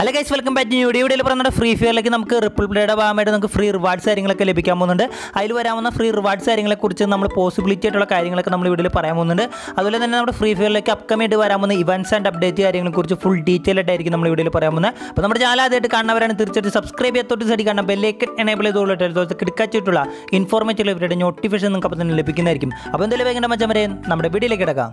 അല്ല guys welcome back new വീഡിയോയിൽ പറഞ്ഞ ഫ്രീ ഫയറിലേക്ക് നമുക്ക് റിപ്പിൾ പ്ലേയുടെ ഭാഗമായിട്ട് നമുക്ക് ഫ്രീ റിവാർഡ്സ് കാര്യങ്ങളൊക്കെ ലഭിക്കാൻ പോകുന്നുണ്ട് അതിൽ വരാവുന്ന ഫ്രീ റിവാർഡ്സ് കാര്യങ്ങളെക്കുറിച്ച് നമ്മൾ പോസിബിലിറ്റി ആയിട്ടുള്ള കാര്യങ്ങളൊക്കെ നമ്മൾ വീഡിയോയിൽ പറയാൻ പോകുന്നുണ്ട് അതുപോലെ തന്നെ നമ്മുടെ ഫ്രീ ഫയറിലേക്ക് അപ്കമിംഗ് ആയിട്ട് വരാൻ പോകുന്ന ഇവൻസ് ആൻഡ് അപ്ഡേറ്റ് കാര്യങ്ങളെക്കുറിച്ച് ഫുൾ ഡീറ്റെയിൽ ആയിട്ടായിരിക്കും നമ്മൾ വീഡിയോയിൽ പറയാൻ പോകുന്നത് അപ്പോൾ നമ്മുടെ ചാനൽ ആദ്യമായിട്ട് കാണുന്നവരാണ് തീർച്ചയായിട്ടും സബ്സ്ക്രൈബ് ചെയ്തൊട്ട് സൈഡിൽ കാണാൻ ബെല്ലേക്ക് എനേബിൾ ചെയ്തോളൂ കിടക്കാച്ചിട്ടുള്ള ഇൻഫോർമേറ്റീവ് ഇവരുടെ നോട്ടിഫിക്കേഷൻ നിങ്ങൾക്ക് അപ്പോൾ തന്നെ ലഭിക്കുന്നതായിരിക്കും അപ്പോൾ എന്തായാലും വേഗം മച്ചാൻ വരെ നമ്മുടെ വീഡിയോയിലേക്ക് കിടക്കാം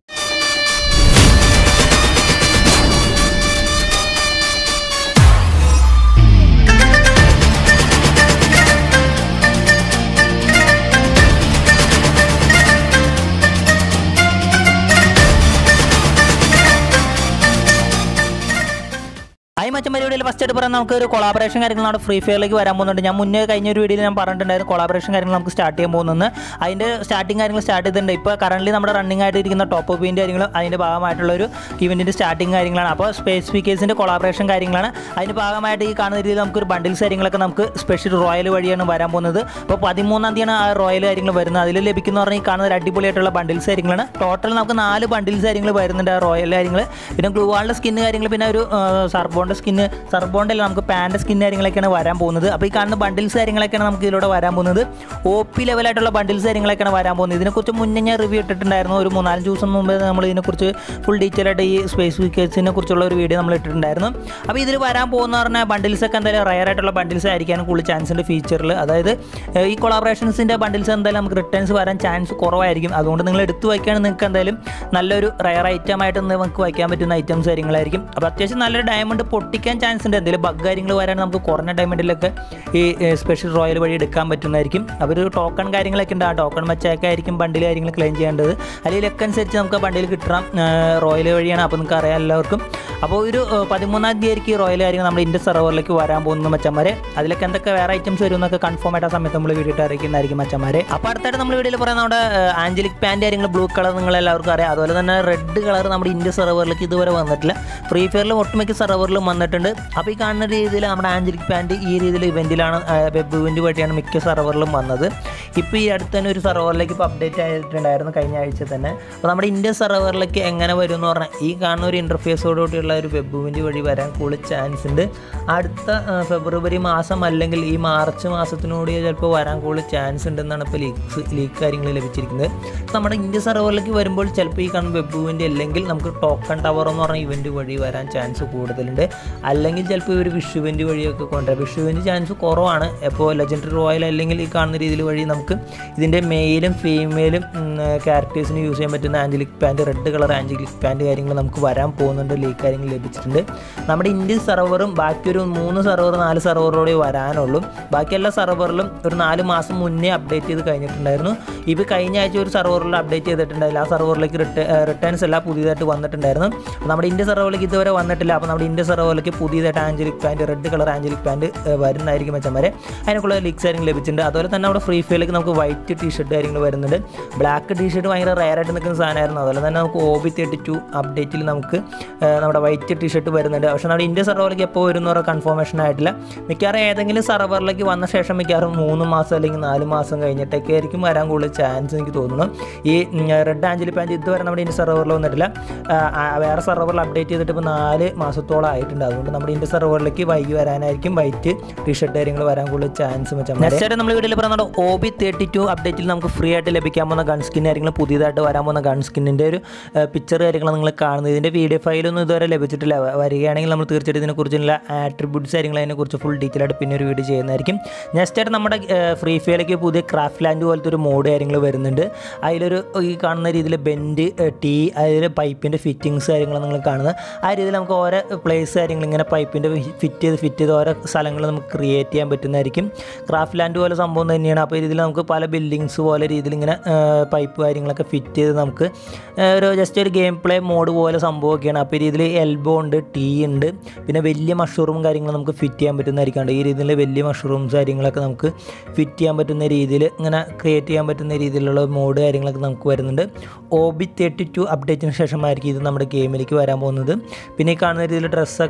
ഹായ് മച്ചൻ പരിപാടിയിൽ ഫസ്റ്റ് ആയിട്ട് പറയാൻ നമുക്ക് ഒരു കൊളാബറേഷൻ കാര്യങ്ങൾ നമ്മുടെ ഫ്രീ ഫയറിലേക്ക് വരാൻ പോകുന്നുണ്ട് ഞാൻ മുന്നേ കഴിഞ്ഞ ഒരു വീഡിയോയിൽ ഞാൻ പറഞ്ഞിട്ടുണ്ടായിരുന്നു കൊളാബറേഷൻ കാര്യങ്ങൾ നമുക്ക് സ്റ്റാർട്ട് ചെയ്യാൻ പോകുന്നത് അതിൻ്റെ സ്റ്റാർട്ടിങ് കാര്യങ്ങൾ സ്റ്റാർട്ട് ചെയ്തിട്ടുണ്ട് ഇപ്പോൾ കറന്റ് നമ്മുടെ റണ്ണിങ് ആയിട്ട് ഇരിക്കുന്ന ടോപ്പ് അപ്പിൻ്റെ കാര്യങ്ങളും അതിൻ്റെ ഭാഗമായിട്ടുള്ള ഒരു ഇവൻറ്റിൻ്റെ സ്റ്റാർട്ടിങ് കാര്യങ്ങളാണ് അപ്പോൾ സ്പെസിഫിക്കേഴ്സിൻ്റെ കൊളാബറേഷൻ കാര്യങ്ങളാണ് അതിൻ്റെ ഭാഗമായിട്ട് ഈ കാണുന്ന രീതിയിൽ നമുക്കൊരു ബണ്ടിൽസ് കാര്യങ്ങളൊക്കെ നമുക്ക് സ്പെഷ്യൽ റോയൽ വഴിയാണ് വരാൻ പോകുന്നത് അപ്പോൾ പതിമൂന്നാം തീയതിയാണ് ആ റോയൽ കാര്യങ്ങൾ വരുന്നത് അതിൽ ലഭിക്കുന്ന പറഞ്ഞാൽ ഈ കാണുന്ന ഒരു അടിപൊളിയായിട്ടുള്ള ബണ്ടിൽസ് കാര്യങ്ങളാണ് ടോട്ടൽ നമുക്ക് നാല് ബണ്ടിൽസ് കാര്യങ്ങൾ വരുന്നുണ്ട് ആ റോയൽ കാര്യങ്ങൾ പിന്നെ ഗ്ലൂ വാളിൻ്റെ സ്കിന്ന് കാര്യങ്ങൾ പിന്നെ ഒരു സർബോണിൻ്റെ സ്കിന്ന് സർബോണിൻ്റെ അല്ല നമുക്ക് പാൻ്റെ സ്കിൻ കാര്യങ്ങളൊക്കെയാണ് വരാൻ പോകുന്നത് അപ്പോൾ ഈ കാണുന്ന ബണ്ടിൽസ് കാര്യങ്ങളൊക്കെയാണ് നമുക്ക് ഇതിലൂടെ വരാൻ പോകുന്നത് ഒ പി ലെവലായിട്ടുള്ള ബണ്ടിൽസ് കാര്യങ്ങളൊക്കെയാണ് വരാൻ പോകുന്നത് ഇതിനെക്കുറിച്ച് മുന്നേ ഞാൻ റിവ്യൂ ഇട്ടിട്ടുണ്ടായിരുന്നു ഒരു മൂന്നാലഞ്ച് ദിവസം മുമ്പ് നമ്മൾ ഇതിനെക്കുറിച്ച് ഫുൾ ഡീറ്റെയിൽ ആയിട്ട് ഈ സ്പെസിഫിക്കേഷനെ കുറിച്ചുള്ള ഒരു വീഡിയോ നമ്മൾ ഇട്ടിട്ടുണ്ടായിരുന്നു അപ്പോൾ ഇതിൽ വരാൻ പോകുന്ന പറഞ്ഞാൽ ബണ്ടിൽസ് ഒക്കെ എന്തായാലും റയർ ആയിട്ടുള്ള ബണ്ടിൽസ് ആയിരിക്കാനും കൂടുതൽ ചാൻസ് ഉണ്ട് ഫീച്ചറിൽ അതായത് ഏഹ്, ഈ കൊളാബറേഷൻസിൻ്റെ ബണ്ടിൽസ് എന്തായാലും നമുക്ക് റിട്ടേൺസ് വരാൻ ചാൻസ് കുറവായിരിക്കും അതുകൊണ്ട് നിങ്ങൾ എടുത്ത് വയ്ക്കുകയാണെങ്കിൽ നിങ്ങൾക്ക് എന്തായാലും നല്ലൊരു റയർ ഐറ്റം ആയിട്ട് നമുക്ക് വയ്ക്കാൻ പറ്റുന്ന ഐറ്റംസ് കാര്യങ്ങളായിരിക്കും അപ്പോൾ അത്യാവശ്യം നല്ലൊരു ഡയമണ്ട് പൊട്ടിക്കാൻ ചാൻസ് ഉണ്ട് എന്തെങ്കിലും ബഗ് കാര്യങ്ങൾ വരാൻ നമുക്ക് കുറഞ്ഞ ഡയമണ്ടിലൊക്കെ ഈ സ്പെഷ്യൽ റോയൽ വഴി എടുക്കാൻ പറ്റുന്നതായിരിക്കും അപ്പോൾ ഒരു ടോക്കൺ കാര്യങ്ങളൊക്കെ ഉണ്ട് ആ ടോക്കൺ വെച്ചൊക്കെ ആയിരിക്കും ബണ്ടിൽ കാര്യങ്ങൾ ക്ലെയിം ചെയ്യേണ്ടത് അല്ലെങ്കിൽ ലക്ക് അനുസരിച്ച് നമുക്ക് ബണ്ടിൽ കിട്ടണം റോയൽ വഴിയാണ് അപ്പോൾ നിങ്ങൾക്ക് അറിയാം എല്ലാവർക്കും അപ്പോൾ ഒരു ഏഹ്, പതിമൂന്നാം തീയതി ആയിരിക്കും ഈ റോയൽ കാര്യങ്ങൾ നമ്മുടെ ഇന്ത്യ സെർവറിലേക്ക് വരാൻ പോകുന്ന മച്ചന്മാരെ അതിലൊക്കെ എന്തൊക്കെ വേറെ ഐറ്റംസ് വരും എന്നൊക്കെ കൺഫേം ആയിട്ട് ആ സമയത്ത് നമ്മൾ വീഡിയോ ഇട്ട് അറിയിക്കുന്നതായിരിക്കും മച്ചന്മാരെ അപ്പോൾ അടുത്തായിട്ട് നമ്മൾ വീഡിയോയിൽ പറയുന്ന നമ്മുടെ ആഞ്ചലിക് പാൻറ് കാര്യങ്ങൾ ബ്ലൂ കളർ നിങ്ങൾ എല്ലാവർക്കും അറിയാം അതുപോലെ തന്നെ റെഡ് കളർ നമ്മുടെ ഇന്ത്യ സെർവറിലേക്ക് ഇതുവരെ വന്നിട്ടില്ല ഫ്രീ ഫയറിലും ഒട്ടുമിക്ക സെർവറിലും വന്നിട്ടുണ്ട് അപ്പോൾ ഈ കാണുന്ന രീതിയിൽ നമ്മുടെ ആഞ്ചലിക് പാൻറ് ഈ രീതിയിൽ ഇവൻറ്റിലാണ് വെബ് ഇവൻറ്റ് വഴിയാണ് മിക്ക സെർവറിലും വന്നത് ഇപ്പോൾ ഈ അടുത്ത് തന്നെ ഒരു സെർവറിലേക്ക് ഇപ്പോൾ അപ്ഡേറ്റ് ആയിട്ടുണ്ടായിരുന്നു കഴിഞ്ഞ ആഴ്ച തന്നെ അപ്പോൾ നമ്മുടെ ഇന്ത്യൻ സെർവറിലേക്ക് എങ്ങനെ വരും എന്ന് പറഞ്ഞാൽ ഈ കാണുന്ന ഒരു ഇൻ്റർഫേസോടുകൂടിയുള്ള ഒരു വെബ് ഇവൻറ്റ് വഴി വരാൻ കൂടുതൽ ചാൻസ് ഉണ്ട് അടുത്ത ആ, ഫെബ്രുവരി മാസം അല്ലെങ്കിൽ ഈ മാർച്ച് മാസത്തിനോട് ചിലപ്പോൾ വരാൻ കൂടുതൽ ചാൻസ് ഉണ്ടെന്നാണ് ഇപ്പോൾ ലീക്സ് ലീക്ക് കാര്യങ്ങൾ ലഭിച്ചിരിക്കുന്നത് നമ്മുടെ ഇന്ത്യ സെർവറിലേക്ക് വരുമ്പോൾ ചിലപ്പോൾ ഈ കാണുന്ന വെബ് ഇവൻറ്റ് അല്ലെങ്കിൽ നമുക്ക് ടോക്കൺ ടവർ എന്ന് പറഞ്ഞ ഇവൻറ്റ് വഴി വരാൻ ചാൻസ് കൂടുതലുണ്ട് അല്ലെങ്കിൽ ചിലപ്പോൾ ഒരു വിഷു ഇവൻറ്റ് വഴിയൊക്കെ കൊണ്ടുവരാം വിഷു ഇവൻറ്റ് ചാൻസ് കുറവാണ് ഇപ്പോൾ ലെജൻഡറി റോയൽ അല്ലെങ്കിൽ ഈ കാണുന്ന രീതിയിൽ വഴി നമുക്ക് ഇതിൻ്റെ മെയിലും ഫീമെയിലും ക്യാരക്ടേഴ്സിന് യൂസ് ചെയ്യാൻ പറ്റുന്ന angelic pant red colour angelic pant കാര്യങ്ങൾ നമുക്ക് വരാൻ പോകുന്നുണ്ട് ലീക്ക് കാര്യങ്ങൾ ലഭിച്ചിട്ടുണ്ട് നമ്മുടെ ഇന്ത്യൻ സെർവറും ബാക്കി ഒരു മൂന്ന് സെർവർ നാല് സെർവറോടെ വരാനുള്ളൂ ബാക്കി എല്ലാ സെർവറിലും ഒരു നാല് മാസം മുന്നേ അപ്ഡേറ്റ് ചെയ്ത് കഴിഞ്ഞിട്ടുണ്ടായിരുന്നു ഇപ്പോൾ കഴിഞ്ഞ ആഴ്ച ഒരു സെർവറിൽ അപ്ഡേറ്റ് ചെയ്തിട്ടുണ്ടായില്ല ആ സെർവറിലേക്ക് റിട്ടേൺസ് എല്ലാം പുതിയതായിട്ട് വന്നിട്ടുണ്ടായിരുന്നു അപ്പോൾ നമ്മുടെ ഇന്ത്യ സെർവറിലേക്ക് ഇതുവരെ വന്നിട്ടില്ല അപ്പോൾ നമ്മുടെ ഇന്ത്യ സെർവറിലേക്ക് പുതിയതായിട്ട് angelic pant red colour angelic pant വരുന്നതായിരിക്കും മെച്ചന്മാരെ അതിനൊക്കെയുള്ള ലീക്സ് കാര്യങ്ങൾ ലഭിച്ചിട്ടുണ്ട് അതുപോലെ തന്നെ നമ്മുടെ ഫ്രീ ഫയറിലേക്ക് നമുക്ക് വൈറ്റ് ടീ ഷർട്ട് കാര്യങ്ങൾ വരുന്നുണ്ട് ബ്ലാക്ക് ടീ ഷർട്ട് ഭയങ്കര റയർ ആയിട്ട് നിൽക്കുന്ന സാധനമായിരുന്നു അതുപോലെ തന്നെ നമുക്ക് ഒ ബി തേർട്ടി ടു അപ്ഡേറ്റിൽ നമുക്ക് ആ, നമ്മുടെ വൈറ്റ് ടീ ഷർട്ട് വരുന്നുണ്ട് പക്ഷേ നമ്മുടെ ഇന്ത്യ സെർവറിലേക്ക് എപ്പോൾ വരും എന്ന് പറയുന്ന കൺഫർമേഷൻ ആയിട്ടില്ല മിക്കവാറും ഏതെങ്കിലും സെർവറിലേക്ക് വന്ന ശേഷം മിക്കവാറും മൂന്ന് മാസം അല്ലെങ്കിൽ നാല് മാസം കഴിഞ്ഞിട്ടൊക്കെ ആയിരിക്കും വരാൻ കൂടുതൽ ചാൻസ് എനിക്ക് തോന്നുന്നു ഈ റെഡ് ആഞ്ചലി പാൻറ് ഇതുവരെ നമ്മുടെ ഇന്ത്യ സെർവറിൽ വന്നിട്ടില്ല ആ, ആ, വേറെ സെർവറിൽ അപ്ഡേറ്റ് ചെയ്തിട്ട് ഇപ്പോൾ നാല് മാസത്തോളം ആയിട്ടുണ്ട് അതുകൊണ്ട് നമ്മുടെ ഇന്ത്യ സെർവറിലേക്ക് വൈകി വരാനായിരിക്കും വൈറ്റ് ടീഷർട്ട് കാര്യങ്ങൾ വരാൻ കൂടുതൽ ചാൻസ് നെക്സ്റ്റ് നമ്മൾ വീഡിയോയിൽ പറയുന്നത് ഒ ബി തേർട്ടി ടു അപ്ഡേറ്റിൽ നമുക്ക് ഫ്രീ ആയിട്ട് ലഭിക്കാൻ പോകുന്ന ഗൺ സ്കിൻ കാര്യങ്ങൾ പുതിയതായിട്ട് വരാൻ പോകുന്ന ഗൺ സ്കിന്നിൻ്റെ ഒരു പിക്ചർ കാര്യങ്ങൾ നിങ്ങൾ കാണുന്നത് ഇതിൻ്റെ വീഡിയോ ഫയലൊന്നും ഇതുവരെ ലഭിച്ചിട്ടില്ല വ- വരികയാണെങ്കിൽ നമ്മൾ തീർച്ചയായിട്ടും ഇതിനെക്കുറിച്ചുള്ള ആട്രിബ്യൂട്ട്സ് കാര്യങ്ങൾ അതിനെക്കുറിച്ച് ഫുൾ ഡീറ്റെയിൽ ആയിട്ട് പിന്നെ ഒരു വീഡിയോ ചെയ്യുന്നതായിരിക്കും നെക്സ്റ്റ് ആയിട്ട് നമ്മുടെ ഫ്രീ ഫയറിലേക്ക് പുതിയ ക്രാഫ്റ്റ് ലാൻഡ് പോലത്തെ ഒരു മോഡ് കാര്യങ്ങൾ വരുന്നുണ്ട് അതിലൊരു ഈ കാണുന്ന രീതിയിൽ ബെൻഡ് ടീ അതിൽ പൈപ്പിൻ്റെ ഫിറ്റിങ്സ് കാര്യങ്ങൾ നിങ്ങൾ കാണുന്നത് ആ രീതിയിൽ നമുക്ക് ഓരോ പ്ലേസ് കാര്യങ്ങൾ ഇങ്ങനെ പൈപ്പിൻ്റെ ഫിറ്റ് ചെയ്ത് ഫിറ്റ് ചെയ്ത് ഓരോ സ്ഥലങ്ങൾ നമുക്ക് ക്രിയേറ്റ് ചെയ്യാൻ പറ്റുന്നതായിരിക്കും ക്രാഫ്റ്റ് ലാൻഡ് പോലെ സംഭവം തന്നെയാണ് അപ്പോൾ ഈ രീതിയിൽ നമുക്ക് പല ബിൽഡിങ്സ് പോലെ രീതിയിൽ ഇങ്ങനെ പൈപ്പ് കാര്യങ്ങളൊക്കെ ഫിറ്റ് ചെയ്ത് നമുക്ക് ആ, ഒരു ജസ്റ്റ് ഒരു ഗെയിം പ്ലേ മോഡ് പോലെ സംഭവമൊക്കെയാണ് അപ്പോൾ ഈ രീതിയിൽ എൽബോ ഉണ്ട് ടീ ഉണ്ട് പിന്നെ വലിയ മഷ്റൂം കാര്യങ്ങൾ നമുക്ക് ഫിറ്റ് ചെയ്യാൻ പറ്റുന്നതായിരിക്കും ഈ രീതിയിൽ വലിയ മഷ്റൂംസ് കാര്യങ്ങളൊക്കെ നമുക്ക് ഫിറ്റ് ചെയ്യാൻ പറ്റുന്ന രീതിയിൽ ഇങ്ങനെ ക്രിയേറ്റ് ചെയ്യാൻ പറ്റുന്ന രീതിയിലുള്ള മോഡ് കാര്യങ്ങളൊക്കെ നമുക്ക് വരുന്നുണ്ട് ഒ ബി തേർട്ടി ടു അപ്ഡേറ്റിന് ശേഷമായിരിക്കും ഇത് നമ്മുടെ ഗെയിമിലേക്ക് വരാൻ പോകുന്നത് പിന്നെ ഈ കാണുന്ന രീതിയിൽ ഡ്രസ്സൊക്കെ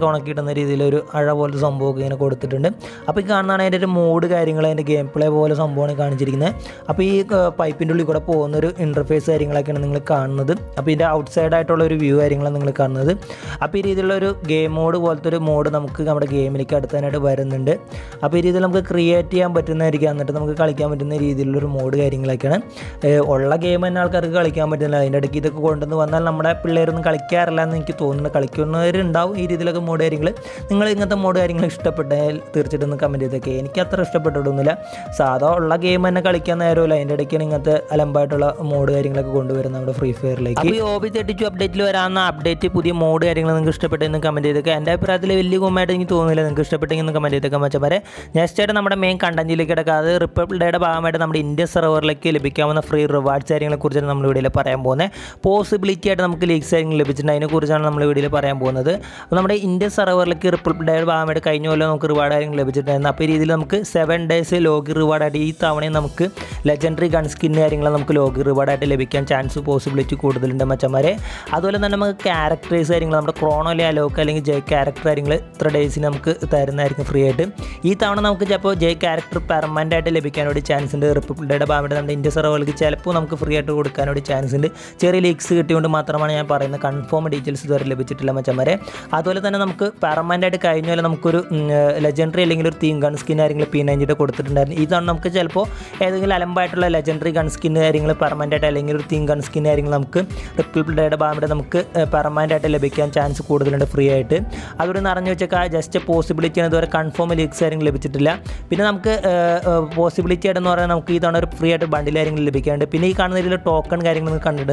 ഉണക്കിയിടുന്ന രീതിയിലൊരു അഴ പോലത്തെ സംഭവമൊക്കെ ഇങ്ങനെ കൊടുത്തിട്ടുണ്ട് അപ്പോൾ ഈ കാണുന്നതാണ് അതിൻ്റെ ഒരു മോഡ് കാര്യങ്ങൾ അതിൻ്റെ ഗെയിം പ്ലേ പോലെ സംഭവമാണ് കാണിച്ചിരിക്കുന്നത് അപ്പോൾ ഈ പൈപ്പിൻ്റെ ഉള്ളിൽ കൂടെ പോകുന്നൊരു ഇൻ്റർഫേസ് കാര്യങ്ങളൊക്കെയാണ് നിങ്ങൾ കാണുന്നത് അപ്പോൾ ഇതിൻ്റെ ഔട്ട് സൈഡ് ആയിട്ടുള്ള ഒരു വ്യൂ കാര്യങ്ങളാണ് നിങ്ങൾ കാണുന്നത് അപ്പോൾ ഈ രീതിയിലുള്ള ഒരു ഗെയിം മോഡ് പോലത്തെ ഒരു മോഡ് നമുക്ക് നമ്മുടെ ഗെയിമിലേക്ക് അടുത്താനായിട്ട് വരുന്നുണ്ട് അപ്പോൾ ഈ രീതിയിൽ നമുക്ക് ക്രിയേറ്റ് ചെയ്യാൻ പറ്റുന്നതായിരിക്കും എന്നിട്ട് നമുക്ക് കളിക്കാൻ പറ്റുന്ന രീതിയിലുള്ളൊരു മോഡ് കാര്യങ്ങളൊക്കെയാണ് ഏഹ് ഉള്ള ഗെയിം തന്നെ ആൾക്കാർക്ക് കളിക്കാൻ പറ്റുന്നില്ല അതിൻ്റെ ഇടയ്ക്ക് ഇതൊക്കെ കൊണ്ടുവന്ന് വന്നാൽ നമ്മുടെ പിള്ളേരൊന്നും കളിക്കാറില്ല എന്ന് എനിക്ക് തോന്നുന്നു കളിക്കുന്നവരുണ്ടാവും ഈ രീതിയിലൊക്കെ മോഡ് കാര്യങ്ങൾ നിങ്ങൾ ഇങ്ങനത്തെ മോഡ് കാര്യങ്ങൾ ഇഷ്ടപ്പെട്ടാൽ തീർച്ചയായിട്ടും ഒന്ന് കമൻറ്റ് ചെയ്തൊക്കെ എനിക്ക് അത്ര ഇഷ്ടപ്പെട്ടിട്ടൊന്നുമില്ല സാധാ ഉള്ള ഗെയിം തന്നെ കളിക്കാൻ നേരമില്ല അതിൻ്റെ ഇടയ്ക്കാണ് ഇങ്ങനത്തെ അലമ്പായിട്ടുള്ള മോഡ് കാര്യങ്ങളൊക്കെ കൊണ്ടുവരുന്നത് നമ്മുടെ ഫ്രീ ഫയറിലേക്ക് അപ്പോൾ ഈ ഒ ബി തേർട്ടി ടു അപ്ഡേറ്റിൽ വരാവുന്ന അപ്ഡേറ്റ് പുതിയ മോഡ് കാര്യങ്ങൾ നിങ്ങൾക്ക് ഇഷ്ടപ്പെട്ടെന്ന് കമൻറ്റ് ചെയ്തൊക്കെ എൻ്റെ അഭിപ്രായത്തിൽ വലിയ ഗുമായിട്ട് എനിക്ക് തോന്നുന്നില്ല നിങ്ങൾക്ക് ഇഷ്ടപ്പെട്ടെങ്കിൽ ഒന്ന് കമൻറ്റ് ചെയ്തൊക്കെ മച്ചമാരെ നെക്സ്റ്റ് ആയിട്ട് നമ്മുടെ മെയിൻ കണ്ടന്റിലേക്ക് കിടക്കുക അത് റിപ്പബ്ലിക് ഡേയുടെ ഭാഗമായിട്ട് നമ്മുടെ ഇന്ത്യ സെർവറിലേക്ക് ലഭിക്കാവുന്ന ഫ്രീ റിവാർഡ്സ് കാര്യങ്ങളെ കുറിച്ചാണ് നമ്മൾ വീഡിയോയിൽ പറയാൻ പോകുന്നത് പോസിബിലിറ്റി ആയിട്ട് നമുക്ക് ലീക്സ് കാര്യങ്ങൾ ലഭിച്ചിട്ടുണ്ട് അതിനെക്കുറിച്ചാണ് നമ്മൾ വീഡിയോയിൽ പറയാൻ പോകുന്നത് അപ്പോൾ നമ്മുടെ ഇന്ത്യ സെർവറിലേക്ക് റിപ്പബ്ലിക് ഡേയുടെ ഭാഗമായിട്ട് കഴിഞ്ഞ കൊല്ലം നമുക്ക് റിവാർഡ് കാര്യങ്ങൾ ലഭിച്ചിട്ടുണ്ടായിരുന്നു അപ്പോൾ ഈ രീതിയിൽ നമുക്ക് സെവൻ ഡേയ്സ് ലോഗ് റിവാർഡായിട്ട് ഈ തവണയും നമുക്ക് ലെജൻഡറി ഗൺ സ്കിൻ കാര്യങ്ങൾ നമുക്ക് ലോഗ് റിവാർഡായിട്ട് ലഭിക്കാൻ ചാൻസ് പോസിബിലിറ്റി കൂടുതലുണ്ട് മച്ചന്മാരെ അതുപോലെ തന്നെ നമുക്ക് ക്യാരക്ടേഴ്സ് കാര്യങ്ങൾ നമ്മുടെ ക്രോണോലെ അലോക്ക് അല്ലെങ്കിൽ ജെ ക്യാരക്ടർ കാര്യങ്ങൾ ഇത്ര ഡേയ്സിന് നമുക്ക് തരുന്നതായിരിക്കും ഫ്രീ ആയിട്ട് ഈ തവണ നമുക്ക് ചിലപ്പോൾ ജെ ക്യാരക്ടർ പെർമനൻ്റ് ആയിട്ട് ലഭിക്കാൻ വേണ്ടി ചാൻസ് ഉണ്ട് റിപ്പബ്ലിക് ഡേയുടെ ഭാഗമായിട്ട് നമ്മുടെ ഇന്ത്യ സെർവറിലേക്ക് ചിലപ്പോൾ നമുക്ക് ഫ്രീ ആയിട്ട് കൊടുക്കാൻ വേണ്ടി ചാൻസ് ഉണ്ട് ചെറിയ ലീക്സ് കിട്ടിയതുകൊണ്ട് മാത്രമാണ് ഞാൻ പറയുന്നത് കൺഫേം ഡീറ്റെയിൽസ് ഇതുവരെ ലഭിച്ചിട്ടില്ല മച്ചന്മാരെ അതുപോലെ തന്നെ നമുക്ക് പെർമനൻ്റ് ആയിട്ട് കഴിഞ്ഞ പോലെ നമുക്കൊരു ലെജൻഡറി അല്ലെങ്കിൽ ഒരു തീം ഗൺ സ്കിൻ കാര്യങ്ങൾ പി നയൻറ്റിയുടെ കൊടുത്തിട്ടുണ്ടായിരുന്നു ഇതാണ് നമുക്ക് ചിലപ്പോൾ ഏതെങ്കിലും അലമ്പായിട്ടുള്ള ലെജൻഡറി ഗൺ സ്കിൻ കാര്യങ്ങൾ പെർമനൻ്റ് ആയിട്ട് അല്ലെങ്കിൽ ഒരു തീം ഗൺ സ്കിൻ കാര്യങ്ങൾ നമുക്ക് റിപ്പബ്ലിക് ഡേയുടെ ഭാഗമായിട്ട് നമുക്ക് പെർമനൻ്റ് ആയിട്ട് ലഭിക്കാൻ ചാൻസ് കൂടുതലുണ്ട് ഫ്രീ ആയിട്ട് അതുകൊണ്ട് നിറഞ്ഞു വെച്ചേക്കാ ജസ്റ്റ് പോസിബിലിറ്റിയാണ് ഇതുവരെ കൺഫേം ലീക്സ് കാര്യങ്ങൾ ലഭിച്ചിട്ടില്ല പിന്നെ നമുക്ക് പോസിബിലിറ്റി ആയിട്ടെന്ന് പറഞ്ഞാൽ നമുക്ക് ഈ തവണ ഒരു ഫ്രീ ആയിട്ട് ബണ്ടിൽ കാര്യങ്ങൾ ലഭിക്കാറുണ്ട് പിന്നെ ഈ കാണുന്ന രീതിയിൽ ടോക്കൺ കാര്യങ്ങൾ നിങ്ങൾ കണ്ടിട്ട്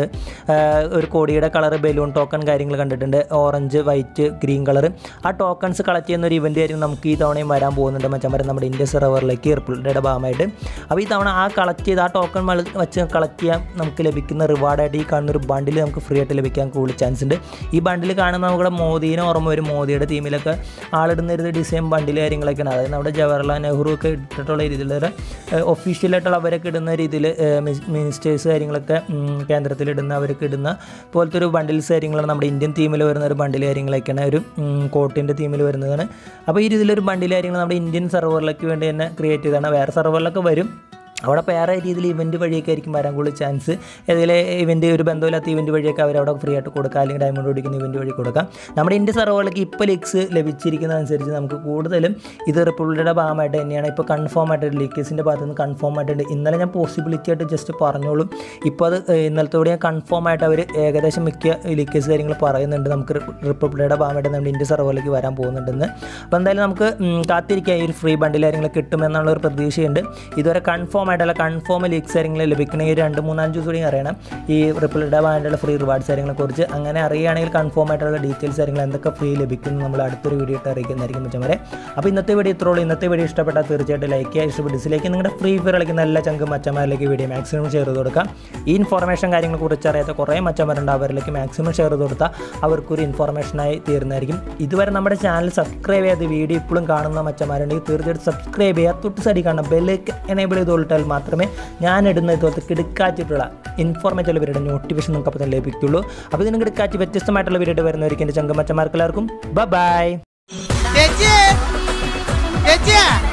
ഒരു കോടിയുടെ കളർ ബലൂൺ ടോക്കൺ കാര്യങ്ങൾ കണ്ടിട്ടുണ്ട് ഓറഞ്ച് വൈറ്റ് ഗ്രീൻ കളർ ആ ടോക്കൺസ് കളക്ട് ചെയ്യുന്ന ഒരു ഇവൻറ്റ് ആയിരിക്കും നമുക്ക് ഈ തവണയും വരാൻ പോകുന്നുണ്ട് മച്ചന്മാരെ നമ്മുടെ ഇന്ത്യ സെർവറിലേക്ക് റിപ്പബ്ലിയുടെ ഭാഗമായിട്ട് അപ്പോൾ ഈ തവണ ആ കളക്ട് ചെയ്ത് ആ ടോക്കൺ വെച്ച് കളക്ട് ചെയ്യാൻ നമുക്ക് ലഭിക്കുന്ന റിവാർഡായിട്ട് ഈ കാണുന്ന ഒരു ബണ്ടിൽ നമുക്ക് ഫ്രീ ആയിട്ട് ലഭിക്കാൻ കൂടുതൽ ചാൻസ് ഉണ്ട് ഈ ബണ്ടിൽ കാണുന്ന നമ്മുടെ മോദീനെ ഓർമ്മ വരും മോദിയുടെ ടീമിലൊക്കെ ആളിടുന്ന ഒരു ഡിസൈൻ ബണ്ടിൽ കാര്യങ്ങളൊക്കെയാണ് അതായത് നമ്മുടെ ജവഹർലാൽ നെഹ്റു ഒക്കെ ഇട്ടിട്ടുള്ള രീതിയിലുള്ള ഒഫീഷ്യലായിട്ടുള്ള അവരൊക്കെ ഇടുന്ന രീതിയിൽ മിനിസ്റ്റേഴ്സ് കാര്യങ്ങളൊക്കെ കേന്ദ്രത്തിലിടുന്ന അവരൊക്കെ ഇടുന്ന പോലത്തെ ഒരു ബണ്ടിൽസ് കാര്യങ്ങളാണ് നമ്മുടെ ഇന്ത്യൻ ടീമിൽ വരുന്ന ഒരു ബണ്ടിൽ കാര്യങ്ങളൊക്കെയാണ് ഒരു കോട്ടിൻ്റെ ടീമിൽ വരുന്നതാണ് അപ്പോൾ ഈ രീതിയിലൊരു ബണ്ടിൽ കാര്യങ്ങൾ നമ്മുടെ ഇന്ത്യൻ സെർവറിലേക്ക് വേണ്ടി തന്നെ ക്രിയേറ്റ് ചെയ്തതാണ് വേറെ സെർവറിലൊക്കെ വരും അവിടെ വേറെ രീതിയിൽ ഇവൻറ്റ് വഴിയൊക്കെ ആയിരിക്കും വരാൻ കൂടുതൽ ചാൻസ് ഏതെങ്കിലും ഇവൻറ്റ് ഒരു ബന്ധമില്ലാത്ത ഇവൻറ്റ് വഴിയൊക്കെ അവരവിടെ ഫ്രീ ആയിട്ട് കൊടുക്കുക അല്ലെങ്കിൽ ഡയമണ്ട് ഓടിക്കുന്ന ഇവൻറ്റ് വഴി കൊടുക്കാം നമ്മുടെ ഇന്ത്യ സെർവറിലേക്ക് ഇപ്പോൾ ലീക്സ് ലഭിച്ചിരിക്കുന്നതനുസരിച്ച് നമുക്ക് കൂടുതലും ഇത് റിപ്പബ്ലിയുടെ ഭാഗമായിട്ട് തന്നെയാണ് ഇപ്പോൾ കൺഫേം ആയിട്ട് ലീക്കേഴ്സിൻ്റെ ഭാഗത്ത് നിന്ന് കൺഫേം ആയിട്ടുണ്ട് ഇന്നലെ ഞാൻ പോസിബിലിറ്റി ആയിട്ട് ജസ്റ്റ് പറഞ്ഞോളും ഇപ്പോൾ അത് ഇന്നലത്തോടെ ഞാൻ കൺഫേം ആയിട്ട് അവർ ഏകദേശം മിക്ക ലീക്കേഴ്സ് കാര്യങ്ങൾ പറയുന്നുണ്ട് നമുക്ക് റിപ്പബ്ലിയുടെ ഭാഗമായിട്ട് നമ്മുടെ ഇന്ത്യ സെർവറിലേക്ക് വരാൻ പോകുന്നുണ്ടെന്ന് അപ്പോൾ എന്തായാലും നമുക്ക് കാത്തിരിക്കാം ഈ ഒരു ഫ്രീ ബണ്ടിൽ കാര്യങ്ങൾ കിട്ടുമെന്നുള്ള ഒരു പ്രതീക്ഷയുണ്ട് ഇതുവരെ കൺഫേം ആയിട്ടുള്ള കൺഫേം ലീക്സ് കാര്യങ്ങൾ ലഭിക്കണമെങ്കിൽ രണ്ട് മൂന്നാല് ദിവസം കൂടി അറിയണം ഈ റിപ്പിളിയുടെ ബാൻഡുള്ള ഫ്രീ റിവാർഡ്സ് കാര്യങ്ങളെ കുറിച്ച് അങ്ങനെ അറിയുകയാണെങ്കിൽ കൺഫേം ആയിട്ടുള്ള ഡീറ്റെയിൽസ് കാര്യങ്ങൾ എന്തൊക്കെ ഫ്രീ ലഭിക്കുന്നു നമ്മൾ അടുത്തൊരു വീഡിയോ ഇട്ട് അറിയിക്കുന്നതായിരിക്കും മച്ചമാരെ അപ്പോൾ ഇന്നത്തെ വീഡിയോ ഇത്രയുള്ളൂ ഇന്നത്തെ വീഡിയോ ഇഷ്ടപ്പെട്ടാൽ തീർച്ചയായിട്ടും ലൈക്ക് ചെയ്യുക ഇഷ്ടപ്പെട്ട് ഡിസ്ലൈക്ക് നിങ്ങളുടെ ഫ്രീ ഫയർ കളിക്കുന്ന എല്ലാ ചങ്കും മച്ചന്മാരിലേക്ക് വീഡിയോ മാക്സിമം ഷെയർ ചെയ്ത് കൊടുക്കാം ഈ ഇൻഫോർമേഷൻ കാര്യങ്ങളെ കുറിച്ച് അറിയാത്ത കുറേ മച്ചന്മാരുണ്ട് അവരിലേക്ക് മാക്സിമം ഷെയർ ചെയ്ത് കൊടുത്താൽ അവർക്കൊരു ഇൻഫോർമേഷനായി തീരുന്നതായിരിക്കും ഇതുവരെ നമ്മുടെ ചാനൽ സബ്സ്ക്രൈബ് ചെയ്ത് വീഡിയോ ഇപ്പോഴും കാണുന്ന മച്ചന്മാരുണ്ടെങ്കിൽ തീർച്ചയായിട്ടും സബ്സ്ക്രൈബ് ചെയ്യുക തൊട്ട് സൈഡിൽ കാണണം ബെല്ലേക്ക് എനേബിൾ ചെയ്ത് കൊടുത്താൽ മാത്രമേ ഞാൻ ഇടുന്ന ഇതുപോലത്തെ കിടക്കാച്ചിട്ടുള്ള ഇൻഫോർമേറ്റീവ് വീഡിയോ നോട്ടിഫിക്കേഷൻ നമുക്ക് അപ്പോൾ തന്നെ ലഭിക്കുള്ളൂ അപ്പോൾ ഇതിന് കിടക്കാച്ച് വ്യത്യസ്തമായിട്ടുള്ള വീഡിയോ വരുന്നവർക്ക് എൻ്റെ ചങ്കമച്ചന്മാർക്ക് എല്ലാവർക്കും ബൈ ചേച്ചി ചേച്ചി